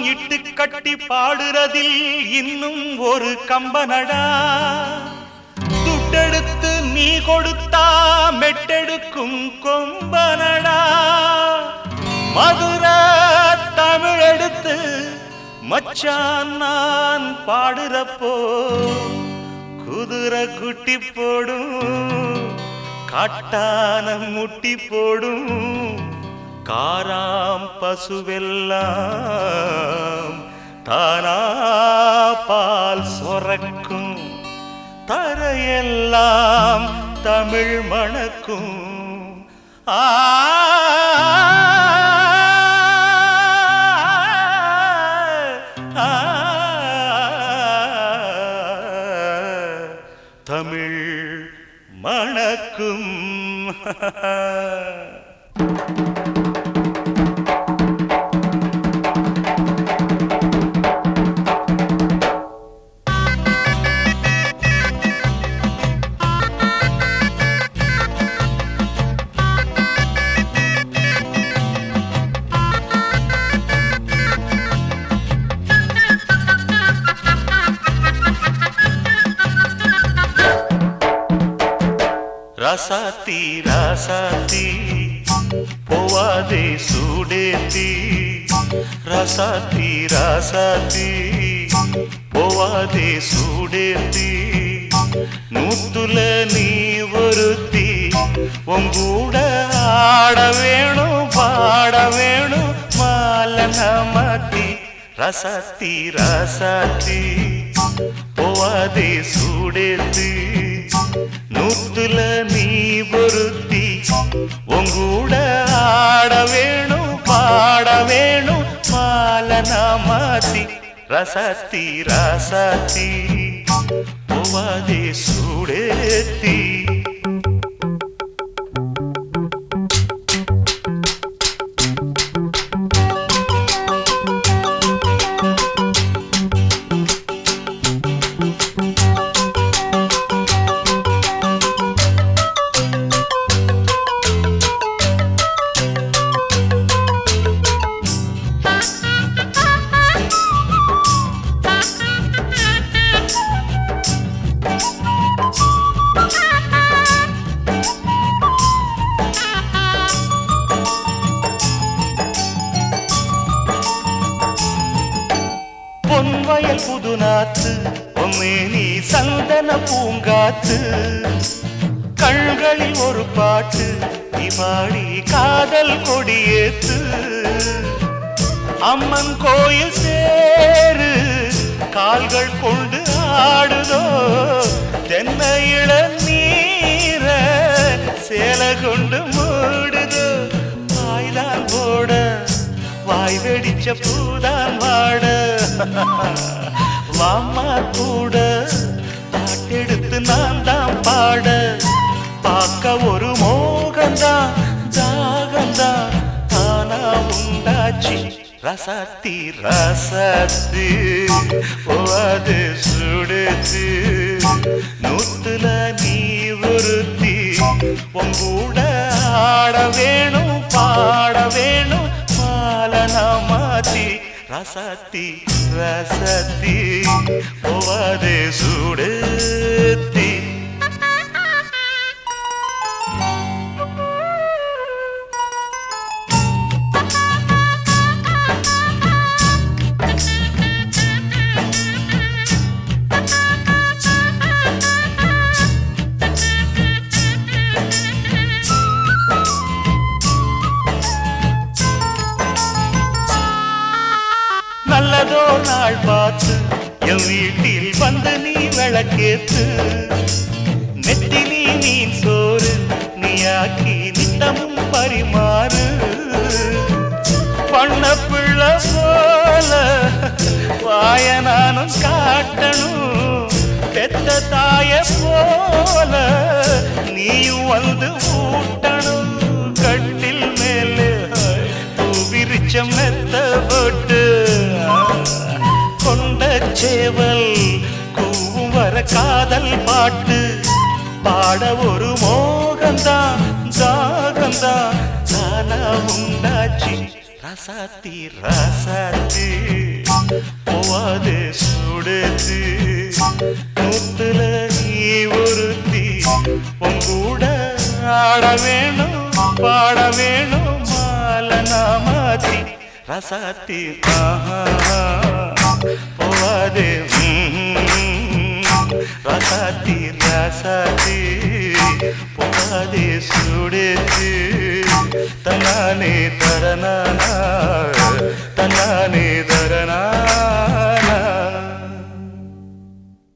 இட்டு கட்டி பாடுறதில் இன்னும் ஒரு கம்பனடா துட்டெடுத்து நீ கொடுத்தா மெட்டெடுக்கும் கொம்பனடா மதுர தமிழெடுத்து மச்சான் நான் பாடுறப்போ குதிரை குட்டி போடும் காட்டான முட்டி போடும் காராம் பசுவெல்லாம் தானா பால் சொரக்கும் தரையெல்லாம் தமிழ் மணக்கும் ஆ தமிழ் மணக்கும் ரசாத்தி ரசாத்தி போவாதே சூடேத்தி ரசாத்தி ரசாத்தி போவாதே சூடேத்தி நூத்துல நீ ஒருத்தி உங்கூட ஆட வேணும் பாட வேணும் மாலன மாத்தி ரசாத்தி ரசாத்தி போவாதே சூடேத்தி நூத்துல நீ பொருத்தி உங்கூட ஆட வேணும் பாட வேணும் மாலனா மாத்தி ரசத்தி ரசத்தி போவாதே சூடேத்தி பொன்வயல் புதுநாத்து பொம்மேனி சந்தன பூங்காத்து கண்களில் ஒரு பாட்டு இவாடி காதல் கொடியேத்து அம்மன் கோயில் சேரு கால்கள் கொண்டு ஆடுதோ தென்ன இளநீர சேல கொண்டு மூடுதோ வாய்தான் போட வாய் வெடிச்ச பூதான் வாட வாமா கூட பாட்டெடுத்து நான் தான் பாட பார்க்க ஒரு மோகந்தான் தாகந்தான் தானா உண்டாச்சு ரசத்தி ரசத்து போவாது சுடுத்து நூத்துல நீ ஒருத்தி உங்கூட ஆட வேணும் பாட வேணும் மாலனா மாத்தி ரசத்தி ரசத்தி போவாது சுடுத்தி நல்லதோ நாள் பார்த்து என் வீட்டில் வந்து நீ விளக்கேத்து நெத்திலி மீன் சோறு நீயாக்கி நித்தமும் பரிமாறு பண்ண பிள்ளை போல வாய நானும் காட்டணும் பெத்த தாய போல நீயும் வந்து ஊட்டணும் கட்டில் மேலே விரிச்ச மெத்த போட்டு கொண்ட சேவல் கூவும் வர காதல் பாட்டு பாட ஒரு மோகந்தான் தாகந்தான் தானா உண்டாச்சு ரசாத்தி ரசாத்தி போவாதே சுடுது நூத்துல நீ ஒருத்தி உங்கூட ஆட வேணும் பாட வேணும் மாலனா மாத்தி ரசாத்தி ஆஹா போவாதே ம்ம். ரசாத்தி ரசாத்தி போவாதே சுடுது தனானே தரனானா